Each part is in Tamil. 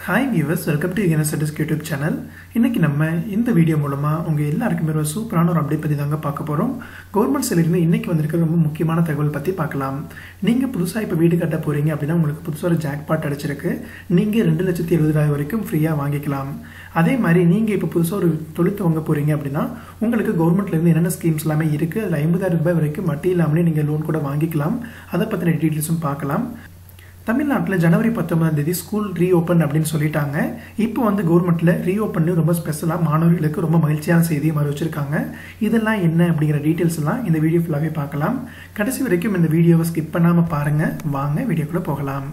hi viewers welcome to NSS YouTube channel இன்னைக்கு நம்ம இந்த வீடியோ மூலமாக உங்கள் எல்லாருக்குமே ஒரு சூப்பரான ஒரு அப்டேட் பற்றி தாங்க பார்க்க போகிறோம் கவர்மெண்ட் சைட்லேருந்து இன்னைக்கு வந்திருக்க ரொம்ப முக்கியமான தகவல் பற்றி பார்க்கலாம் நீங்கள் புதுசாக இப்போ வீடு கட்ட போகிறீங்க அப்படின்னா உங்களுக்கு புதுசாக ஒரு ஜாக்பாட் அடிச்சிருக்கு நீங்கள் ரெண்டு லட்சத்தி எழுபதாயிரம் வரைக்கும் ஃப்ரீயாக வாங்கிக்கலாம் அதே மாதிரி நீங்கள் இப்போ புதுசாக ஒரு தொழில் துவங்க போகிறீங்க அப்படின்னா உங்களுக்கு கவர்மெண்ட்லேருந்து என்னென்ன ஸ்கீம்ஸ் எல்லாமே இருக்குது அதில் ஐம்பதாயிரம் ரூபாய் வரைக்கும் வட்டி இல்லாமலே நீங்கள் லோன் கூட வாங்கிக்கலாம் அதை பற்றின டீட்டெயில்ஸும் பார்க்கலாம் தமிழ்நாட்டில் ஜனவரி பத்தொன்பதாம் தேதி ஸ்கூல் ரீஓப்பன் அப்படின்னு சொல்லிட்டாங்க இப்போ வந்து கவர்மெண்ட்டில் ரீஓப்பன் ரொம்ப ஸ்பெஷலாக மாணவர்களுக்கு ரொம்ப மகிழ்ச்சியான செய்தியும் அறிவிச்சிருக்காங்க இதெல்லாம் என்ன அப்படிங்கிற டீட்டெயில்ஸ் எல்லாம் இந்த வீடியோ ஃபுல்லாகவே பார்க்கலாம் கடைசி வரைக்கும் இந்த வீடியோவை ஸ்கிப் பண்ணாமல் பாருங்கள் வாங்க வீடியோக்குள்ளே போகலாம்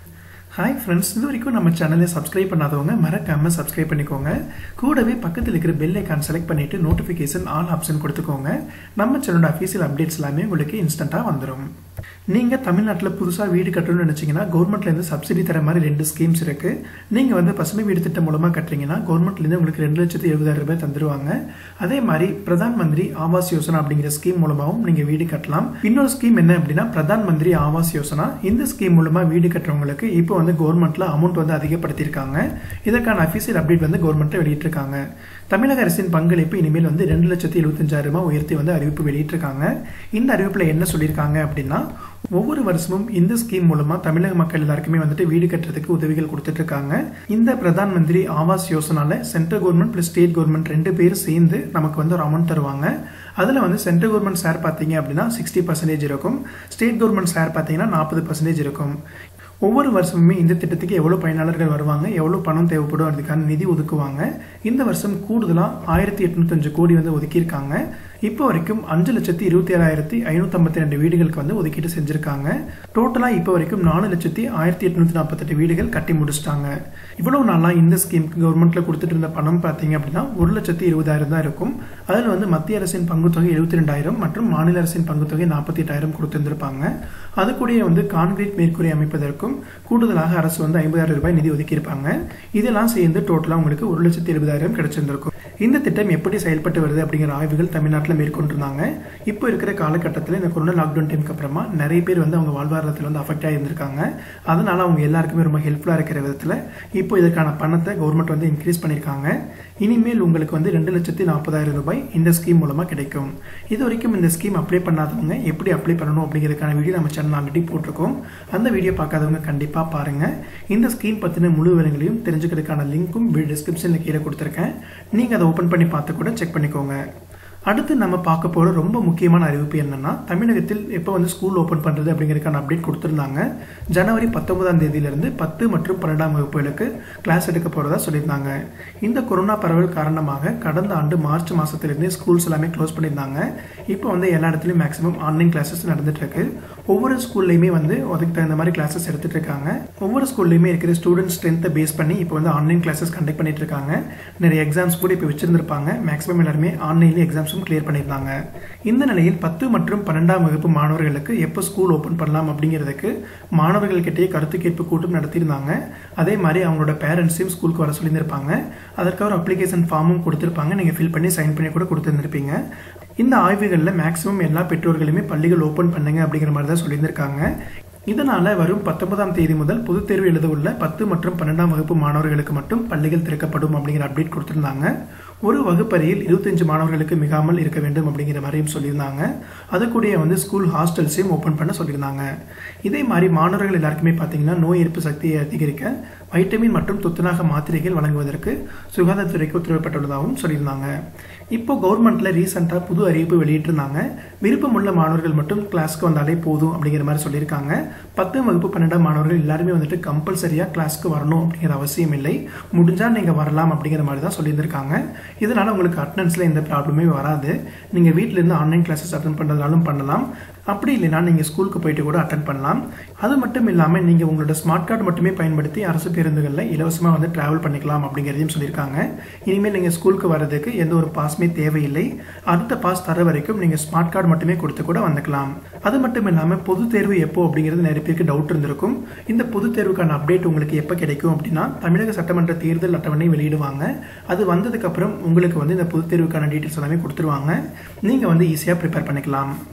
ஹாய் ஃப்ரெண்ட்ஸ் இது வரைக்கும் நம்ம சேனலை சப்ஸ்கிரைப் பண்ணாதவங்க மறக்காமல் சப்ஸ்கிரைப் பண்ணிக்கோங்க கூடவே பக்கத்தில் இருக்கிற பெல் ஐக்கான் செலக்ட் பண்ணிவிட்டு நோட்டிஃபிகேஷன் ஆல் ஆப்ஷன் கொடுத்துக்கோங்க நம்ம சேனலோட அஃபீஷியல் அப்டேட்ஸ் எல்லாமே உங்களுக்கு இன்ஸ்டண்ட்டாக வந்துடும் நீங்கள் தமிழ்நாட்டில் புதுசாக வீடு கட்டணும்னு நினச்சிங்கன்னா கவர்மெண்ட்லேருந்து சப்சிடி தர மாதிரி ரெண்டு ஸ்கீம்ஸ் இருக்குது நீங்கள் வந்து பசுமை வீடு திட்டம் மூலமாக கட்டுறீங்கன்னா கவர்மெண்ட்லேருந்து உங்களுக்கு ரெண்டு லட்சத்தி எழுபதாயிரம் ரூபாய் தந்துருவாங்க அதே மாதிரி பிரதான் மந்திரி ஆவாஸ் யோசனா அப்படிங்கிற ஸ்கீம் மூலமாகவும் நீங்கள் வீடு கட்டலாம் இன்னொரு ஸ்கீம் என்ன அப்படின்னா பிரதான் மந்திரி ஆவாஸ் யோசனா இந்த ஸ்கீம் மூலமாக வீடு கட்டுறவங்களுக்கு இப்போ வந்து கவர்மெண்ட்ல அமௌண்ட் வந்து அதிகப்படுத்தியிருக்காங்க இதற்கான அஃபீஷியல் அப்டேட் வந்து கவர்மெண்ட்டை வெளியிட்டிருக்காங்க தமிழக அரசின் பங்களிப்பு இனிமேல் வந்து ரெண்டு லட்சத்தி எழுபத்தஞ்சாயிரம் ரூபாய் உயர்த்தி வந்து அறிவிப்பு வெளியிட்டிருக்காங்க இந்த அறிவிப்பில் என்ன சொல்லியிருக்காங்க அப்படின்னா ஒவ்வொரு வருஷமும் இந்த ஸ்கீம் மூலமா தமிழக மக்கள் எல்லாருக்குமே வந்துட்டு வீடு கட்டுறதுக்கு உதவிகள் கொடுத்துட்டு இருக்காங்க இந்த பிரதான் மந்திரி ஆவாஸ் யோசனால central government plus state government ரெண்டு பேரும் சேர்ந்து நமக்கு வந்து ஒரு அமௌண்ட் தருவாங்க அதில் வந்து சென்ட்ரல் கவர்மெண்ட் ஷேர் பார்த்தீங்க அப்படின்னா சிக்ஸ்டி பர்சன்டேஜ் இருக்கும் ஸ்டேட் கவர்மெண்ட் ஷேர் பார்த்தீங்கன்னா நாற்பது பர்சன்டேஜ் இருக்கும் ஒவ்வொரு வருஷமுமே இந்த திட்டத்துக்கு எவ்வளோ பயனாளர்கள் வருவாங்க எவ்வளோ பணம் தேவைப்படும் அதுக்கான நிதி ஒதுக்குவாங்க இந்த வருஷம் கூடுதலாக ஆயிரத்தி எட்நூத்தஞ்சு கோடி வந்து ஒதுக்கியிருக்காங்க இப்போ வரைக்கும் அஞ்சு லட்சத்தி இருபத்தி ஏழாயிரத்தி ஐநூற்றம்பத்தி ரெண்டு வீடுகளுக்கு வந்து ஒதுக்கீடு செஞ்சுருக்காங்க டோட்டலாக இப்போ வரைக்கும் நாலு லட்சத்தி ஆயிரத்தி எட்நூத்தி நாற்பத்தெட்டு வீடுகள் கட்டி முடிச்சிட்டாங்க இவ்வளவு நாளாக இந்த ஸ்கீமுக்கு கவர்மெண்ட்டில் கொடுத்துட்டு இருந்த பணம் பார்த்தீங்க அப்படின்னா ஒரு லட்சத்தி இருபதாயிரம் தான் இருக்கும் அதில் வந்து மத்திய அரசின் பங்குத்தொகை எழுபத்தி ரெண்டாயிரம் மற்றும் மாநில அரசின் பங்குத்தொகை நாற்பத்தி எட்டாயிரம் கொடுத்திருந்திருப்பாங்க அது கூட வந்து கான்கிரீட் மேற்கூரை அமைப்பதற்கும் கூடுதலாக அரசு வந்து ஐம்பதாயிரம் ரூபாய் நிதி ஒதுக்கியிருப்பாங்க இதெல்லாம் சேர்ந்து டோட்டலாக உங்களுக்கு ஒரு லட்சத்தி இருபதாயிரம் கிடைச்சிருந்திருக்கும் இந்த திட்டம் எப்படி செயல்பட்டு வருது அப்படிங்கிற ஆய்வுகள் தமிழ்நாட்டில் மேற்கொண்டிருந்தாங்க இப்போ இருக்கிற காலகட்டத்தில் இந்த கொரோனா லாக்டவுன் டைமுக்கு அப்புறமா நிறைய பேர் வந்து அவங்க வாழ்வாதாரத்தில் வந்து அஃபெக்ட் ஆகியிருந்திருக்காங்க அதனால அவங்க எல்லாருக்குமே ரொம்ப ஹெல்ப்ஃபுல்லாக இருக்கிற விதத்தில் இப்போ இதற்கான பணத்தை கவர்மெண்ட் வந்து இன்க்ரீஸ் பண்ணியிருக்காங்க இனிமேல் உங்களுக்கு வந்து ரெண்டு லட்சத்தி நாற்பதாயிரம் ரூபாய் இந்த ஸ்கீம் மூலமாக கிடைக்கும் இது வரைக்கும் இந்த ஸ்கீம் அப்ளை பண்ணாதவங்க எப்படி அப்ளை பண்ணணும் அப்படிங்கிறதுக்கான வீடியோ நம்ம சேனல் ஆல்ரெடி போட்டிருக்கோம் அந்த வீடியோ பார்க்காதவங்க கண்டிப்பாக பாருங்கள் இந்த ஸ்கீம் பற்றின முழு விவரங்களையும் தெரிஞ்சுக்கிறதுக்கான லிங்க்கும் டிஸ்கிரிப்ஷனில் கீழே கொடுத்துருக்கேன் நீங்கள் அதை ஓப்பன் பண்ணி பார்த்து கூட செக் பண்ணிக்கோங்க அடுத்து நம்ம பார்க்க போகிற ரொம்ப முக்கியமான அறிவிப்பு என்னன்னா தமிழகத்தில் எப்போ வந்து ஸ்கூல் ஓப்பன் பண்ணுறது அப்படிங்கிறதுக்கான அப்டேட் கொடுத்துருந்தாங்க ஜனவரி பத்தொன்பதாம் தேதியிலிருந்து பத்து மற்றும் பன்னெண்டாம் வகுப்புகளுக்கு கிளாஸ் எடுக்க போகிறதா சொல்லியிருந்தாங்க இந்த கொரோனா பரவல் காரணமாக கடந்த ஆண்டு மார்ச் மாதத்திலிருந்தே ஸ்கூல்ஸ் எல்லாமே க்ளோஸ் பண்ணியிருந்தாங்க இப்போ வந்து எல்லா இடத்துலையும் மேக்ஸிமம் ஆன்லைன் கிளாஸஸ் நடந்துட்டு இருக்கு ஒவ்வொரு ஸ்கூல்லையுமே வந்து அதுக்கு தகுந்த மாதிரி கிளாஸஸ் எடுத்துட்டு இருக்காங்க ஒவ்வொரு ஸ்கூல்லையுமே இருக்கிற ஸ்டூடெண்ட் ஸ்ட்ரென்த்தை பேஸ் பண்ணி இப்போ வந்து ஆன்லைன் கிளாஸஸ் கண்டக்ட் பண்ணிட்டு இருக்காங்க நிறைய எக்ஸாம்ஸ் கூட இப்போ வச்சிருந்திருப்பாங்க மேக்ஸிமம் எல்லாருமே ஆன்லைன்லேயே எக்ஸாம்ஸும் கிளியர் பண்ணியிருந்தாங்க இந்த நிலையில் பத்து மற்றும் பன்னெண்டாம் வகுப்பு மாணவர்களுக்கு எப்போ ஸ்கூல் ஓப்பன் பண்ணலாம் அப்படிங்கிறதுக்கு மாணவர்கள்கிட்டயே கருத்து கேட்பு கூட்டம் நடத்தியிருந்தாங்க அதே மாதிரி அவங்களோட பேரண்ட்ஸையும் ஸ்கூலுக்கு வர சொல்லியிருந்திருப்பாங்க அதற்காக ஒரு அப்ளிகேஷன் ஃபார்மும் கொடுத்துருப்பாங்க நீங்கள் ஃபில் பண்ணி சைன் பண்ணி கூட கொடுத்துருந்துருப்பீங்க இந்த ஆய்வுகளில் மேக்ஸிமம் எல்லா பெற்றோர்களுமே பள்ளிகள் ஓப்பன் பண்ணுங்க அப்படிங்கிற மாதிரி தான் சொல்லியிருந்திருக்காங்க இதனால வரும் பத்தொன்பதாம் தேதி முதல் பொதுத் தேர்வு எழுத உள்ள பத்து மற்றும் பன்னெண்டாம் வகுப்பு மாணவர்களுக்கு மட்டும் பள்ளிகள் திறக்கப்படும் அப்படிங்கிற அப்டேட் கொடுத்திருந்தாங்க ஒரு வகுப்பறையில் இருபத்தஞ்சு மாணவர்களுக்கு மிகாமல் இருக்க வேண்டும் அப்படிங்கிற மாதிரியும் சொல்லியிருந்தாங்க அது கூட வந்து ஸ்கூல் ஹாஸ்டல்ஸையும் ஓப்பன் பண்ண சொல்லியிருந்தாங்க இதே மாதிரி மாணவர்கள் எல்லாருக்குமே பார்த்தீங்கன்னா நோய் எதிர்ப்பு சக்தியை அதிகரிக்க வைட்டமின் மற்றும் துத்தநாக மாத்திரைகள் வழங்குவதற்கு சுகாதாரத்துறைக்கு உத்தரவிடப்பட்டுள்ளதாகவும் சொல்லியிருந்தாங்க இப்போ கவர்மெண்ட்ல ரீசெண்டாக புது அறிவிப்பு வெளியிட்டிருந்தாங்க விருப்பமுள்ள மாணவர்கள் மட்டும் கிளாஸ்க்கு வந்தாலே போதும் அப்படிங்கிற மாதிரி சொல்லியிருக்காங்க பத்து வகுப்பு பன்னெண்டாம் மாணவர்கள் எல்லாருமே வந்துட்டு கம்பல்சரியாக கிளாஸ்க்கு வரணும் அப்படிங்கிற அவசியம் இல்லை முடிஞ்சால் நீங்கள் வரலாம் அப்படிங்கிற மாதிரி தான் சொல்லியிருந்திருக்காங்க இதனால் உங்களுக்கு அட்டண்டன்ஸில் எந்த ப்ராப்ளமே வராது நீங்கள் வீட்டிலேருந்து ஆன்லைன் கிளாஸஸ் அட்டன் பண்ணுறதுனாலும் பண்ணலாம் அப்படி இல்லைனா நீங்கள் ஸ்கூலுக்கு போயிட்டு கூட அட்டன் பண்ணலாம் அது மட்டும் இல்லாமல் நீங்கள் உங்களோட ஸ்மார்ட் கார்டு மட்டுமே பயன்படுத்தி அரசு பேருந்துகளில் இலவசமாக வந்து டிராவல் பண்ணிக்கலாம் அப்படிங்கிறதையும் சொல்லியிருக்காங்க இனிமேல் நீங்கள் ஸ்கூலுக்கு வர்றதுக்கு எந்த ஒரு பாஸுமே தேவையில்லை அடுத்த பாஸ் தர வரைக்கும் நீங்கள் ஸ்மார்ட் கார்டு மட்டுமே கொடுத்து கூட வந்துக்கலாம் அது மட்டும் இல்லாமல் பொது தேர்வு எப்போ அப்படிங்கிறது நிறைய பேருக்கு டவுட் இருந்திருக்கும் இந்த பொது தேர்வுக்கான அப்டேட் உங்களுக்கு எப்போ கிடைக்கும் அப்படின்னா தமிழக சட்டமன்ற தேர்தல் அட்டவணை வெளியிடுவாங்க அது வந்ததுக்கப்புறம் உங்களுக்கு வந்து இந்த பொது தேர்வுக்கான டீட்டெயில்ஸ் எல்லாமே கொடுத்துருவாங்க நீங்கள் வந்து ஈஸியாக ப்ரிப்பேர் பண்ணிக்கலாம்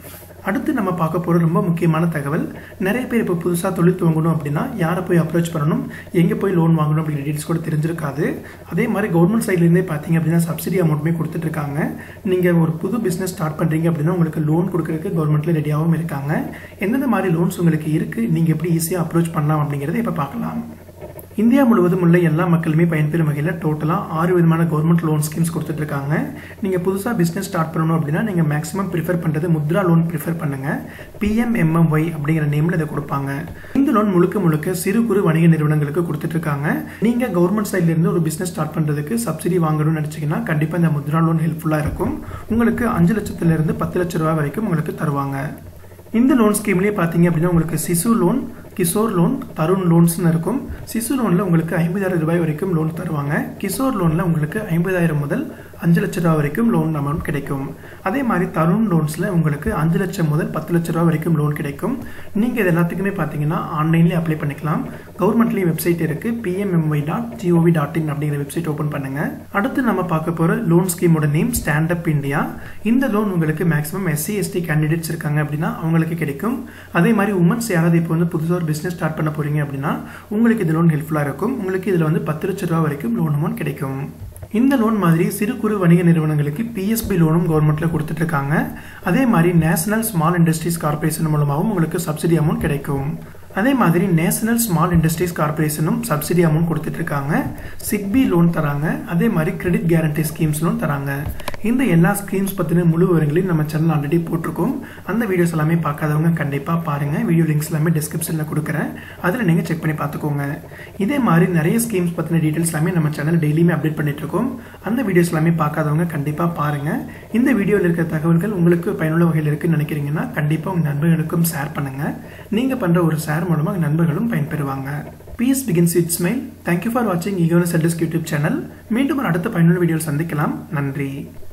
அடுத்து நம்ம பார்க்க போகிற ரொம்ப முக்கியமான தகவல் நிறைய பேர் இப்போ புதுசாக தொழில் துவங்கணும் அப்படின்னா யாரை போய் அப்ரோச் பண்ணணும் எங்கே போய் லோன் வாங்கணும் அப்படிங்கிற டீட்டெயில்ஸ் கூட தெரிஞ்சிருக்காது அதே மாதிரி கவர்மெண்ட் சைட்லேருந்தே பார்த்தீங்க அப்படின்னா சப்சிடி அமௌண்ட்டுமே கொடுத்துட்ருக்காங்க நீங்கள் ஒரு புது பிஸ்னஸ் ஸ்டார்ட் பண்ணுறீங்க அப்படின்னா உங்களுக்கு லோன் கொடுக்கறதுக்கு கவர்மெண்ட்டில் ரெடியாகவும் இருக்காங்க எந்தெந்த மாதிரி லோன்ஸ் உங்களுக்கு இருக்குது நீங்கள் எப்படி ஈஸியாக அப்ரோச் பண்ணலாம் அப்படிங்கிறத இப்போ பார்க்கலாம் இந்தியா முழுவதும் உள்ள எல்லா மக்களுமே பயன்பெறும் வகையில் டோட்டலாக ஆறு விதமான கவர்மெண்ட் லோன் ஸ்கீம்ஸ் கொடுத்துட்ருக்காங்க நீங்கள் புதுசாக பிஸ்னஸ் ஸ்டார்ட் பண்ணணும் அப்படின்னா நீங்கள் மேக்ஸிமம் ப்ரிஃபர் பண்ணுறது முத்ரா லோன் ப்ரிஃபர் பண்ணுங்கள் பிஎம்எம்எம்ஒய் அப்படிங்கிற நேமில் இதை கொடுப்பாங்க இந்த லோன் முழுக்க முழுக்க சிறு குறு வணிக நிறுவனங்களுக்கு கொடுத்துட்ருக்காங்க நீங்கள் கவர்மெண்ட் சைட்லேருந்து ஒரு பிஸ்னஸ் ஸ்டார்ட் பண்ணுறதுக்கு சப்சிடி வாங்கணும்னு நினச்சிங்கன்னா கண்டிப்பாக இந்த முத்ரா லோன் ஹெல்ப்ஃபுல்லாக இருக்கும் உங்களுக்கு அஞ்சு லட்சத்துலேருந்து பத்து லட்ச ரூபா வரைக்கும் உங்களுக்கு தருவாங்க இந்த லோன் ஸ்கீம்லேயே பார்த்தீங்க அப்படின்னா உங்களுக்கு சிசு லோன் கிஷோர் லோன் தருண் லோன்ஸ்னு இருக்கும் சிசு லோனில் உங்களுக்கு ஐம்பதாயிரம் ரூபாய் வரைக்கும் லோன் தருவாங்க கிஷோர் லோனில் உங்களுக்கு ஐம்பதாயிரம் முதல் அஞ்சு லட்ச ரூபா வரைக்கும் லோன் அமௌண்ட் கிடைக்கும் அதே மாதிரி தருண் லோன்ஸில் உங்களுக்கு அஞ்சு லட்சம் முதல் பத்து லட்ச ரூபா வரைக்கும் லோன் கிடைக்கும் நீங்கள் இது எல்லாத்துக்குமே பார்த்தீங்கன்னா ஆன்லைன்லேயே அப்ளை பண்ணிக்கலாம் கவர்மெண்ட்லேயும் வெப்சைட் இருக்குது PMMY dot GOV dot in அப்படிங்கிற வெப்சைட் ஓப்பன் பண்ணுங்கள் அடுத்து நம்ம பார்க்க போகிற லோன் ஸ்கீமோட நேம் ஸ்டாண்ட் அப் இந்தியா இந்த லோன் உங்களுக்கு மேக்ஸிமம் எஸ்சி எஸ்டி கேண்டிடேட்ஸ் இருக்காங்க அப்படின்னா அவங்களுக்கு கிடைக்கும் அதே மாதிரி உமன்ஸ் யாராவது இப்போ வந்து புதுசாக ஒரு பிஸ்னஸ் ஸ்டார்ட் பண்ண போகிறீங்க அப்படின்னா உங்களுக்கு இது லோன் ஹெல்ப்ஃபுல்லாக இருக்கும் உங்களுக்கு இதில் வந்து பத்து லட்ச ரூபா வரைக்கும் லோன் அமௌண்ட் கிடைக்கும் இந்த லோன் மாதிரி சிறு குறு வணிக நிறுவனங்களுக்கு பிஎஸ்பி லோனும் கவர்மெண்ட்ல கொடுத்துட்டு இருக்காங்க அதே மாதிரி நேஷனல் ஸ்மால் இண்டஸ்ட்ரீஸ் கார்பரேஷன் மூலமாகவும் உங்களுக்கு சப்சிடி அமௌண்ட் கிடைக்கும் அதே மாதிரி நேஷனல் ஸ்மால் இண்டஸ்ட்ரீஸ் கார்பரேஷனும் சப்சிடி அமௌண்ட் கொடுத்துட்டு இருக்காங்க சிக்பி லோன் தராங்க அதே மாதிரி கிரெடிட் கேரண்டி ஸ்கீம்ஸ் லோன் தராங்க இந்த எல்லா ஸ்கீம்ஸ் பற்றின முழு விவரங்களையும் நம்ம சேனல் ஆல்ரெடி போட்டிருக்கோம் அந்த வீடியோஸ் எல்லாமே பார்க்காதவங்க கண்டிப்பாக பாருங்கள் வீடியோ லிங்க்ஸ் எல்லாமே டிஸ்கிரிப்ஷனில் கொடுக்குறேன் அதில் நீங்கள் செக் பண்ணி பார்த்துக்கோங்க இதே மாதிரி நிறைய ஸ்கீம்ஸ் பற்றின டீட்டெயில்ஸ் எல்லாமே நம்ம சேனல் டெய்லியுமே அப்டேட் பண்ணிட்டு இருக்கோம் அந்த வீடியோஸ் எல்லாமே பார்க்காதவங்க கண்டிப்பாக பாருங்கள் இந்த வீடியோவில் இருக்கிற தகவல்கள் உங்களுக்கு பயனுள்ள வகையில் இருக்குன்னு நினைக்கிறீங்கன்னா கண்டிப்பாக உங்கள் நண்பர்களுக்கும் ஷேர் பண்ணுங்கள் நீங்கள் பண்ணுற ஒரு ஷேர் மூலமாக நண்பர்களும் பயன்பெறுவாங்க peace begins with smile thank you for வாட்சிங் ஈகோனஸ் எல்டஸ்க் யூடியூப் சேனல் மீண்டும் ஒரு அடுத்த பயனுள்ள வீடியோவில் சந்திக்கலாம் நன்றி